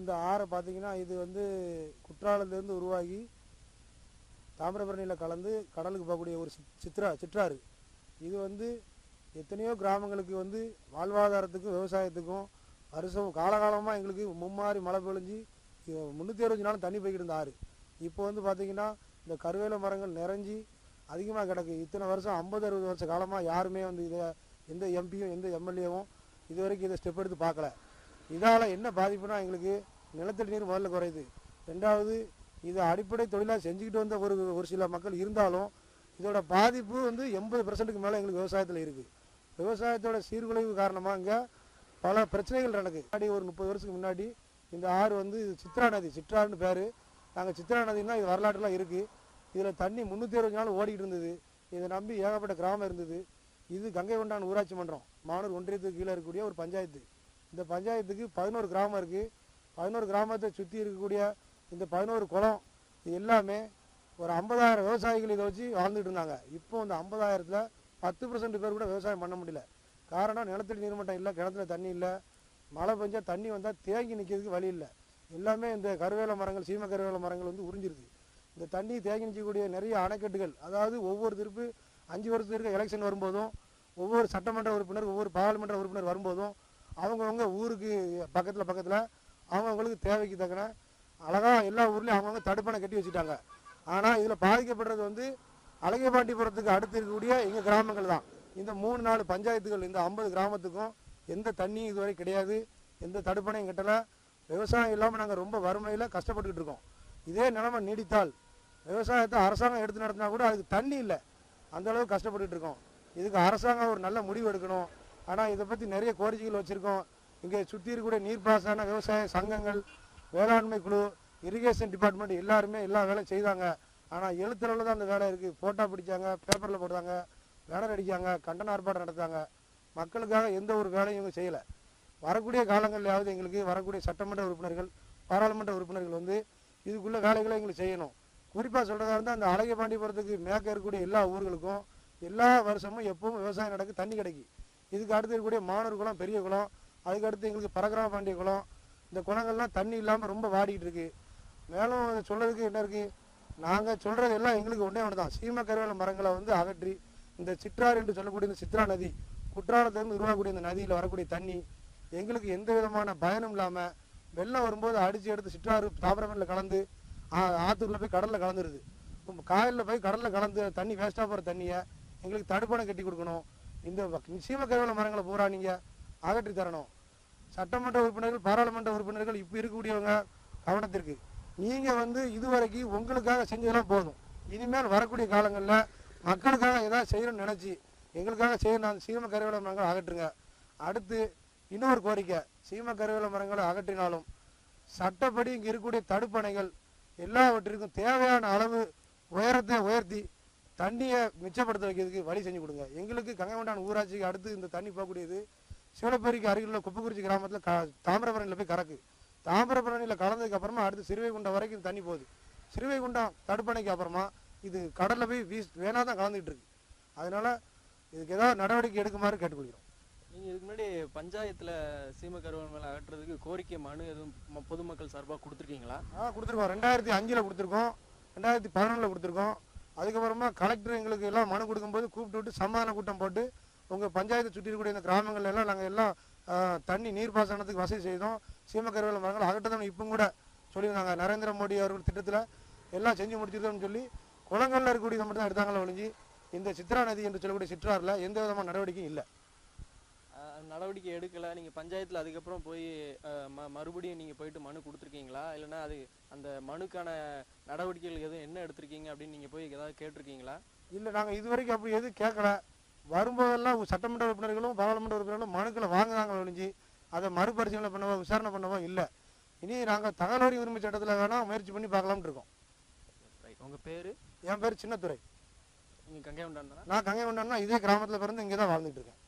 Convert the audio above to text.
இந்த ஆறை பார்த்தீங்கன்னா இது வந்து குற்றாலத்திலேருந்து உருவாகி தாமிரபரணியில் கலந்து கடலுக்கு போகக்கூடிய ஒரு சித்- சித்ரா சிற்றாறு இது வந்து எத்தனையோ கிராமங்களுக்கு வந்து வாழ்வாதாரத்துக்கும் விவசாயத்துக்கும் வருஷம் காலகாலமாக எங்களுக்கு மும்மாரி மழை பொழிஞ்சு முந்நூற்றி அறுபது நாளும் தண்ணி போய்கிட்டு இருந்த ஆறு இப்போ வந்து பார்த்தீங்கன்னா இந்த கருவேல மரங்கள் நிறைஞ்சி அதிகமாக கிடக்கு இத்தனை வருஷம் ஐம்பது அறுபது வருஷ காலமாக யாருமே வந்து இதை எந்த எம்பியும் எந்த எம்எல்ஏவும் இது வரைக்கும் இதை ஸ்டெப் எடுத்து பார்க்கல இதால் என்ன பாதிப்புனா எங்களுக்கு நிலத்தடி நீர் முதல்ல குறையுது ரெண்டாவது இது அடிப்படை தொழிலாக செஞ்சுக்கிட்டு வந்த ஒரு ஒரு சில மக்கள் இருந்தாலும் இதோட பாதிப்பு வந்து எண்பது பர்சன்ட்டுக்கு மேலே எங்களுக்கு விவசாயத்தில் இருக்குது விவசாயத்தோட சீர்குலைவு காரணமாக இங்கே பல பிரச்சனைகள் நடக்குது முன்னாடி ஒரு முப்பது வருஷத்துக்கு முன்னாடி இந்த ஆறு வந்து சித்ரா நதி சிற்றாறுன்னு பேர் நாங்கள் சித்ரா நதினா இது வரலாற்றுலாம் இருக்குது இதில் தண்ணி முந்நூற்றி அறுபது நாள் ஓடிக்கிட்டு இருந்தது இதை நம்பி ஏகப்பட்ட கிராமம் இருந்தது இது கங்கை கொண்டான் ஊராட்சி மன்றம் மானூர் ஒன்றியத்துக்கு கீழே இருக்கக்கூடிய ஒரு பஞ்சாயத்து இந்த பஞ்சாயத்துக்கு பதினோரு கிராமம் இருக்குது பதினோரு கிராமத்தை சுற்றி இருக்கக்கூடிய இந்த பதினோரு குளம் இது எல்லாமே ஒரு ஐம்பதாயிரம் விவசாயிகள் இதை வச்சு வாழ்ந்துட்டு இருந்தாங்க இப்போ இந்த ஐம்பதாயிரத்தில் பத்து பர்சன்ட் பேர் கூட விவசாயம் பண்ண முடியல காரணம் நிலத்தடி நீர்மட்டம் இல்லை கிணத்துல தண்ணி இல்லை மழை பெஞ்சா தண்ணி வந்தால் தேங்கி நிற்கிறதுக்கு வழி இல்லை எல்லாமே இந்த கருவேல மரங்கள் சீம கருவேல மரங்கள் வந்து உறிஞ்சிருது இந்த தண்ணி தேங்கி நிற்கக்கூடிய நிறைய அணைக்கட்டுகள் அதாவது ஒவ்வொரு திருப்பு அஞ்சு வருஷத்துக்கு எலெக்ஷன் வரும்போதும் ஒவ்வொரு சட்டமன்ற உறுப்பினர் ஒவ்வொரு பாராளுமன்ற உறுப்பினர் வரும்போதும் அவங்கவுங்க ஊருக்கு பக்கத்தில் பக்கத்தில் அவங்கவுங்களுக்கு தேவைக்கு தக்கன அழகாக எல்லா ஊர்லேயும் அவங்கவுங்க தடுப்பணை கட்டி வச்சுட்டாங்க ஆனால் இதில் பாதிக்கப்படுறது வந்து அழகபாண்டிபுரத்துக்கு அடுத்து இருக்கக்கூடிய எங்கள் கிராமங்கள் தான் இந்த மூணு நாலு பஞ்சாயத்துகள் இந்த ஐம்பது கிராமத்துக்கும் எந்த தண்ணியும் இதுவரை கிடையாது எந்த தடுப்பணையும் கட்டலை விவசாயம் இல்லாமல் நாங்கள் ரொம்ப வறுமையில் கஷ்டப்பட்டுக்கிட்டு இருக்கோம் இதே நிலைமை நீடித்தால் விவசாயத்தை அரசாங்கம் எடுத்து நடத்தினா கூட அதுக்கு தண்ணி இல்லை அந்த அளவுக்கு கஷ்டப்பட்டுட்டு இருக்கோம் இதுக்கு அரசாங்கம் ஒரு நல்ல முடிவு எடுக்கணும் ஆனால் இதை பற்றி நிறைய கோரிக்கைகள் வச்சுருக்கோம் இங்கே சுற்றி இருக்கக்கூடிய நீர்ப்பாசன விவசாய சங்கங்கள் வேளாண்மை குழு இரிகேஷன் டிபார்ட்மெண்ட் எல்லாருமே எல்லா வேலையும் செய்தாங்க ஆனால் எழுத்துறவில் தான் அந்த வேலை இருக்குது ஃபோட்டோ பிடிச்சாங்க பேப்பரில் போடுறாங்க பேனர் அடிக்காங்க கண்டன ஆர்ப்பாட்டம் நடத்தாங்க மக்களுக்காக எந்த ஒரு வேலையும் இவங்க செய்யலை வரக்கூடிய காலங்கள்லையாவது எங்களுக்கு வரக்கூடிய சட்டமன்ற உறுப்பினர்கள் பாராளுமன்ற உறுப்பினர்கள் வந்து இதுக்குள்ள வேலைகளை எங்களுக்கு செய்யணும் குறிப்பாக சொல்கிறதா இருந்தால் அந்த அழகபாண்டிபுரத்துக்கு மேற்க இருக்கக்கூடிய எல்லா ஊர்களுக்கும் எல்லா வருஷமும் எப்பவும் விவசாயம் நடக்கு தண்ணி கிடைக்கும் இதுக்கு அடுத்து இருக்கக்கூடிய மானூர் குளம் பெரிய குளம் அதுக்கு அடுத்து எங்களுக்கு பரகரா பாண்டிய குளம் இந்த குளங்கள்லாம் தண்ணி இல்லாமல் ரொம்ப வாடிக்கிட்டு இருக்கு மேலும் சொல்றதுக்கு என்ன இருக்குது நாங்கள் சொல்கிறது எல்லாம் எங்களுக்கு ஒன்றே ஒன்று தான் சீம கருவேல மரங்களை வந்து அகற்றி இந்த சிற்றாறு என்று சொல்லக்கூடிய இந்த சித்ரா நதி குற்றாலத்திலிருந்து உருவாகக்கூடிய இந்த நதியில் வரக்கூடிய தண்ணி எங்களுக்கு எந்த விதமான பயனும் இல்லாமல் வெள்ளம் வரும்போது அடித்து எடுத்து சிற்றாறு தாமிரபரணியில் கலந்து ஆ- ஆத்தூர்ல போய் கடலில் கலந்துருது இப்போ காயலில் போய் கடலில் கலந்து தண்ணி வேஸ்ட்டாக போகிற தண்ணியை எங்களுக்கு தடுப்பணை கட்டி கொடுக்கணும் இந்த வ- சீம கருவேல மரங்களை பூரா நீங்கள் அகற்றி தரணும் சட்டமன்ற உறுப்பினர்கள் பாராளுமன்ற உறுப்பினர்கள் இப்போ இருக்கக்கூடியவங்க கவனத்திற்கு நீங்கள் வந்து இதுவரைக்கும் உங்களுக்காக செஞ்சதெல்லாம் போதும் இனிமேல் வரக்கூடிய காலங்களில் மக்களுக்காக ஏதாவது செய்யணும்னு நினச்சி எங்களுக்காக செய்யணும் அந்த சீம கருவேல மரங்களை அகற்றுங்க அடுத்து இன்னொரு கோரிக்கை சீம கருவேல மரங்களை அகற்றினாலும் சட்டப்படி இங்கே இருக்கக்கூடிய தடுப்பணைகள் எல்லாவற்றிற்கும் தேவையான அளவு உயரத்தை உயர்த்தி தண்ணியை மிச்சப்படுத்த வைக்கிறதுக்கு வழி செஞ்சு கொடுங்க எங்களுக்கு கங்கைவண்டான் ஊராட்சிக்கு அடுத்து இந்த தண்ணி போகக்கூடியது சிவலப்பேரிக்கு அருகில் உள்ள குப்பக்குறிச்சி கிராமத்தில் க தாமிரபரணியில் போய் கறக்கு தாமிரபரணியில் கலந்ததுக்கு அப்புறமா அடுத்து சிறுவைகுண்டம் வரைக்கும் இந்த தண்ணி போகுது சிறுவைகுண்டம் தடுப்பணைக்கு அப்புறமா இது கடலில் போய் வீஸ் வேணா தான் கலந்துக்கிட்டு இருக்கு அதனால இதுக்கு ஏதாவது நடவடிக்கை எடுக்குமாறு கேட்டுக்கொள்கிறோம் நீங்கள் இதுக்கு முன்னாடி பஞ்சாயத்தில் சீம கருவன் மேலே அகற்றுறதுக்கு கோரிக்கை மனு எதுவும் ம- பொதுமக்கள் சார்பாக கொடுத்துருக்கீங்களா ஆ கொடுத்துருக்கோம் ரெண்டாயிரத்தி அஞ்சில் கொடுத்துருக்கோம் ரெண்டாயிரத்தி பதினொன்றில் கொடுத்துருக்கோம் அதுக்கப்புறமா கலெக்டர் எங்களுக்கு எல்லாம் மனு கொடுக்கும்போது கூப்பிட்டு விட்டு சமாதான கூட்டம் போட்டு உங்கள் பஞ்சாயத்தை சுற்றி இருக்கக்கூடிய இந்த கிராமங்கள்ல எல்லாம் நாங்கள் எல்லாம் ஆ, தண்ணி நீர்ப்பாசனத்துக்கு வசதி செய்தோம் சீமக்கருவேல மரங்கள் அகற்றதான் இப்போ கூட சொல்லியிருந்தாங்க நரேந்திர மோடி அவர்கள் திட்டத்தில் எல்லாம் செஞ்சு முடிச்சிருக்கோம்னு சொல்லி குளங்களில் இருக்கக்கூடியதை மட்டும் தான் எடுத்தாங்களே ஒழிஞ்சு இந்த சித்ரா நதி என்று சொல்லக்கூடிய சிற்றாறில் எந்த விதமான நடவடிக்கையும் இல்லை அஹ், நடவடிக்கை எடுக்கலை நீங்கள் பஞ்சாயத்தில் அதுக்கப்புறம் போய் அஹ், ம மறுபடியும் நீங்கள் போயிட்டு மனு கொடுத்துருக்கீங்களா இல்லைன்னா அது அந்த மனுக்கான நடவடிக்கைகள் எதுவும் என்ன எடுத்திருக்கீங்க அப்படின்னு நீங்கள் போய் ஏதாவது கேட்டிருக்கீங்களா இல்லை நாங்கள் இது வரைக்கும் அப்படி எதுவும் கேட்கல வரும்போதெல்லாம் சட்டமன்ற உறுப்பினர்களும் பாராளுமன்ற உறுப்பினர்களும் மனுக்களை வாங்குறாங்க ஒழிஞ்சு அதை மறுபரிசீலனை பண்ணவோ விசாரணை பண்ணவோ இல்லை இனி நாங்கள் தகவல் உரிமை சட்டத்தில் வேணால் முயற்சி பண்ணி பார்க்கலாம்னு இருக்கோம் ரைட் உங்கள் பேர் என் பேர் சின்னத்துறை நீங்கள் கங்கை உண்டான் தானே நான் கங்கை கொண்டான்னா இதே கிராமத்தில் பிறந்து இங்கே தான் வாழ்ந்துட்டு இருக்கேன்